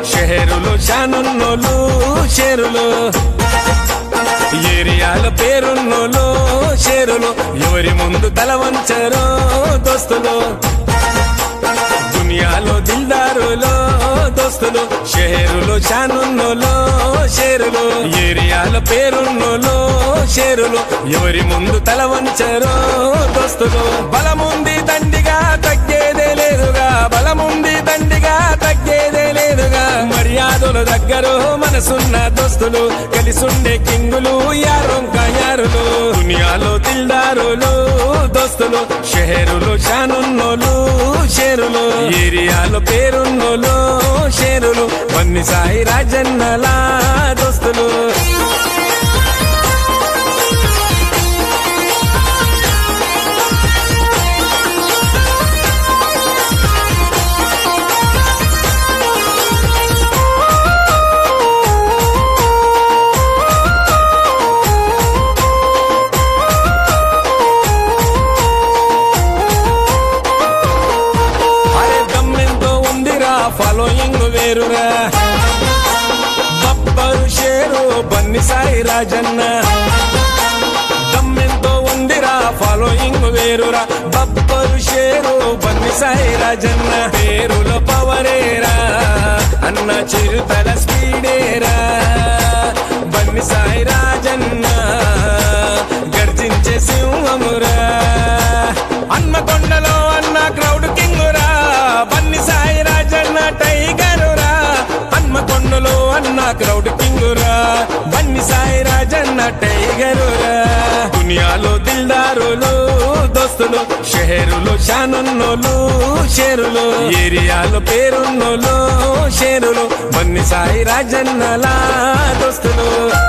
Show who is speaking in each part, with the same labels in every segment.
Speaker 1: షెహరులు షానున్నోలు షేరులు ఏరియాల పేరున్నోలు షేరులు ఎవరి ముందు తల వంచరో దోస్తులు దునియాలో దిల్దారులో దోస్తులు షేరులు షానున్నోలో షేరులు ఏరియాల పేరున్నోలో షేరులు ఎవరి ముందు తల వంచరో దోస్తులు బలముంది దండిగా తగ్గేదే లేదుగా బలముంది దండిగా తగ్గేదే లేదుగా మర్యాదలు దగ్గర మనసున్న దోస్తులు కలిసుండే కింగులు యారొంక యారులు దునియాలో దిల్దారులు దోస్తులు షెహరులు షానున్నోలు షేరులు ఏరియాలో పేరున్నోలు షేరులు వన్ని సాయి రాజన్నలా దోస్తులు అరే దమ్మెంతో ఉందిరా ఫాలోయింగ్ వేరురా బబ్బరు షేరు బన్ని సాయి రాజన్న దమ్మెంతో ఉందిరా ఫాలోయింగ్ వేరురా బబ్బరు షేరు బన్ని సాయి రాజన్న పేరుల పవరేరా అన్న చిరుతల స్పీడేరా బన్ని సాయి రాజన్న గర్జించే సింహమురా అన్నకొండలో అన్న క్రౌడ్ కింగురా బన్ని సాయి రాజన్న టైగరురా హన్మకొండలో అన్న క్రౌడ్ కింగురా బన్ని సాయి రాజన్న టైగరురా దునియాలో దిల్దారులు దోస్తులు షెహరులు షానున్నోలు షేరులు ఏరియాలో పేరున్నోలు షేరులు బన్ని సాయి రాజన్నలా దోస్తులు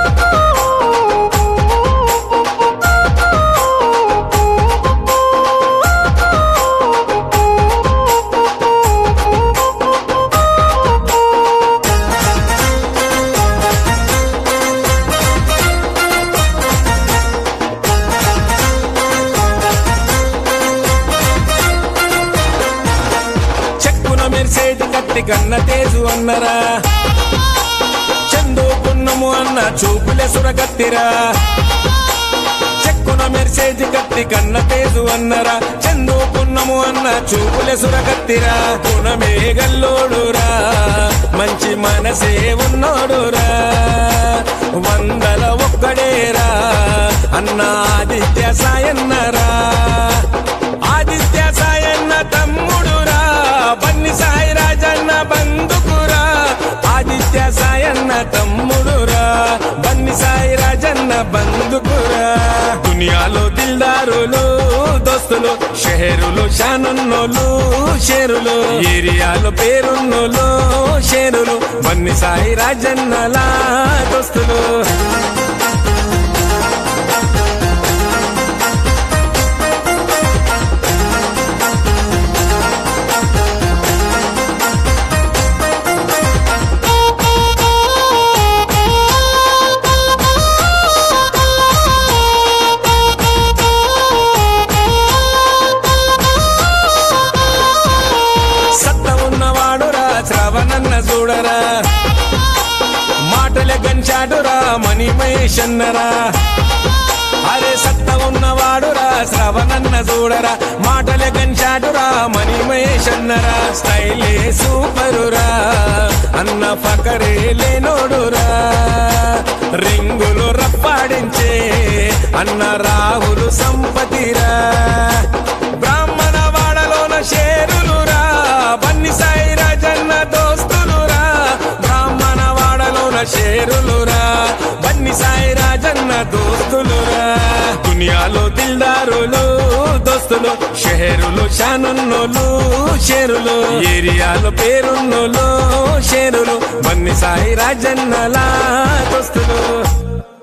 Speaker 1: చెక్కున మెరిసేటి కత్తి కన్న తేజు అన్నరా చందు పున్నము అన్న చూపులే సురగత్తిరా చెక్కున మెరిసేటి కత్తి కన్న తేజు అన్నరా చందు పున్నము అన్న చూపులే సురగత్తిరా గుణమే గల్లోడురా మంచి మనసే ఉన్నోడురా వందల ఒక్కడేరా అన్న ఆదిత్య సాయన్నరా ఆదిత్య సాయన్న తమ్ముడురా బన్ని సాయి రాజన్న బంధుకురా ఆదిత్య సాయన్న తమ్ముడురా బన్ని సాయి రాజన్న బంధుకురా దునియాలో దిల్దారులు దోస్తులు షెహరులు షానున్నోలు షేరులు ఏరియాలో పేరున్నోలు షేరులు బన్ని సాయి రాజన్నలా దోస్తులు సత్త ఉన్నవాడురా శ్రవణన్న చూడరా మాటల గంచాడురా మణిమేషన్నరా అరే సత్త ఉన్నవాడురా శ్రవణన్న చూడరా మాటల గంచాడురా మణిమేషన్నరా స్టైలే సూపరురా అన్న ఫకరే లేనోడురా రింగులు రప్పాడించే అన్న రాహులు సంపతిరా బ్రాహ్మణ వాడలోన షేరులురా బన్ని సాయి రాజన్న దోస్తులురా బ్రాహ్మణ వాడలోన షేరులురా బన్ని సాయి రాజన్న దోస్తులురా దునియాలో దిల్దారులు దోస్తులు షెహరులు షానున్నోలు షేరులు ఏరియాలో పేరున్నోలు షేరులు బన్ని సాయి రాజన్నలా దోస్తులు